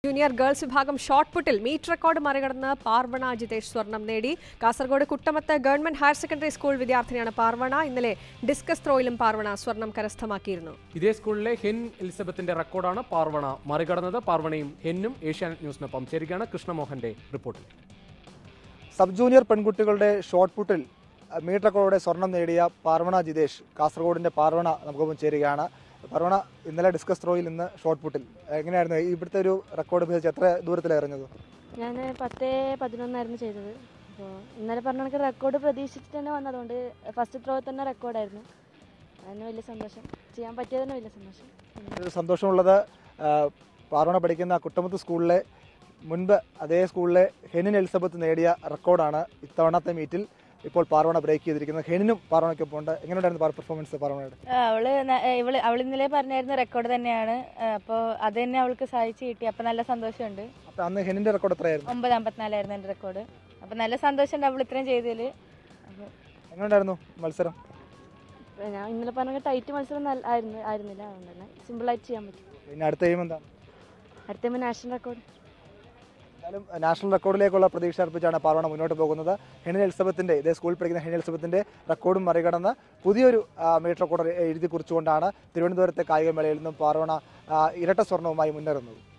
junior girls വിഭാഗം shot പുട്ടിൽ meet record മറികടന്ന് പാർവണ ജിതേഷ് സ്വർണം നേടി Kasaragod Kuttamath government higher secondary school വിദ്യാർത്ഥിനിയാണ് പാർവണ ഇന്നലെ ഡിസ്കസ് ത്രോയിലും പാർവണ സ്വർണം കരസ്ഥമാക്കിയിരുന്നു ഇതേ സ്കൂളിലെ ഹെൻ എലിസബത്തിന്റെ റെക്കോർഡാണ് പാർവണ മറികടന്നത് പാർവണയും ഹെന്നും ഏഷ്യാനെറ്റ് ന്യൂസിനൊപ്പം ചേരുകയാണ് കൃഷ്ണമോഹന്റെ റിപ്പോർട്ടിൽ സബ് ജൂനിയർ പെൺകുട്ടികളുടെ ഷോട്ട് പുട്ടിൽ അഹ്, മീറ്റർ റെക്കോർഡോടെ സ്വർണം നേടിയ പാർവണ ജിതേഷ് കാസർഗോഡിന്റെ പാർവണ നമുക്കൊപ്പം ചേരുകയാണ് പാർവണ ഇന്നലെ ഡിസ്കസ് ത്രോയിൽ ഇന്ന് ഷോട്ട് പുട്ടിൽ എങ്ങനെയായിരുന്നു ഇവിടുത്തെ ഒരു റെക്കോർഡ് ഉപയോഗിച്ച് എത്ര ദൂരത്തിൽ എറിഞ്ഞത് ഞാൻ പത്ത് പതിനൊന്നായിരുന്നു ചെയ്തത് അപ്പോൾ ഇന്നലെ പറഞ്ഞ കണക്ക് റെക്കോർഡ് പ്രതീക്ഷിച്ചിട്ട് തന്നെ വന്നതുകൊണ്ട് ഫസ്റ്റ് ത്രോ തന്നെ റെക്കോർഡായിരുന്നു അതിന് വലിയ സന്തോഷം ചെയ്യാൻ പറ്റിയത് തന്നെ വലിയ സന്തോഷം ഒരു സന്തോഷമുള്ളത് ആഹ്, പാർവണ പഠിക്കുന്ന കുട്ടമത്ത് സ്കൂളിലെ മുൻപ് അതേ സ്കൂളിലെ ഹെനിൻ എലിസബത്ത് നേടിയ റെക്കോർഡാണ് ഇത്തവണത്തെ മീറ്റിൽ ഇപ്പോൾ പാർവണ ബ്രേക്ക് ചെയ്തിരിക്കുന്നത് ഹെനിനും പാർവണയ്ക്കൊപ്പം ഉണ്ട് എങ്ങനെയുണ്ടായിരുന്നു പെർഫോമൻസ് പാർവണയുടെ ആ, അവള് ന- ഏ, ഇവള് അവൾ ഇന്നലെ പറഞ്ഞായിരുന്നു റെക്കോർഡ് തന്നെയാണ് അപ്പോൾ അത് തന്നെ അവൾക്ക് സഹായിച്ച് കിട്ടി അപ്പോൾ നല്ല സന്തോഷമുണ്ട് അപ്പോൾ അന്ന് ഹെനിന്റെ റെക്കോർഡ് എത്രയായിരുന്നു ഒമ്പത് അമ്പത്തിനാലായിരുന്നു എൻ്റെ റെക്കോർഡ് അപ്പോൾ നല്ല സന്തോഷമുണ്ട് അവൾ ഇത്രയും ചെയ്തതിൽ അപ്പോൾ എങ്ങനെയുണ്ടായിരുന്നു മത്സരം ഞാൻ ഇന്നലെ പറഞ്ഞ ടൈറ്റ് മത്സരം നല്ല ആയിരുന്നു ആയിരുന്നില്ല അതുകൊണ്ട് തന്നെ സിമ്പിളായിട്ട് ചെയ്യാൻ പറ്റും പിന്നെ അടുത്ത എയിം എന്താണ് അടുത്ത നാഷണൽ റെക്കോർഡ് എന്തായാലും നാഷണൽ റെക്കോർഡിലേക്കുള്ള പ്രതീക്ഷ അർപ്പിച്ചാണ് പാർവണ മുന്നോട്ട് പോകുന്നത് ഹെനിൽ എലിസബത്തിന്റെ ഇതേ സ്കൂളിൽ പഠിക്കുന്ന ഹെനിൽ എലിസബത്തിന്റെ റെക്കോർഡും മറികടന്ന് പുതിയൊരു ആ, മീറ്റർ റെക്കോർഡ് എഴുതി കുറിച്ചുകൊണ്ടാണ് തിരുവനന്തപുരത്തെ കായികമേളയിൽ നിന്നും പാർവണ ആ, ഇരട്ട സ്വർണവുമായി മുന്നേറുന്നത്